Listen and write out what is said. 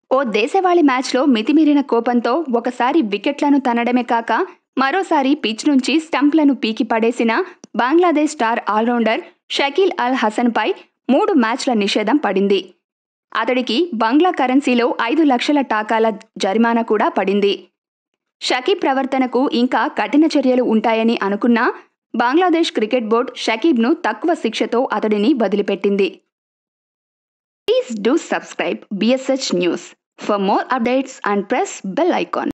ఓ దేశవాళీ మ్యాచ్లో మితిమీరిన కోపంతో ఒకసారి వికెట్లను తనడమే కాక మరోసారి పిచ్ నుంచి స్టంప్లను పీకి పడేసిన బంగ్లాదేశ్ స్టార్ ఆల్రౌండర్ షకీల్ అల్ హసన్పై మూడు మ్యాచ్ల నిషేధం పడింది అతడికి బంగ్లా కరెన్సీలో ఐదు లక్షల టాకాల జరిమానా కూడా పడింది షకీబ్ ప్రవర్తనకు ఇంకా కఠిన చర్యలు ఉంటాయని అనుకున్నా బంగ్లాదేశ్ క్రికెట్ బోర్డు షకీబ్ను తక్కువ శిక్షతో అతడిని వదిలిపెట్టింది please do subscribe B S H news for more updates and press bell icon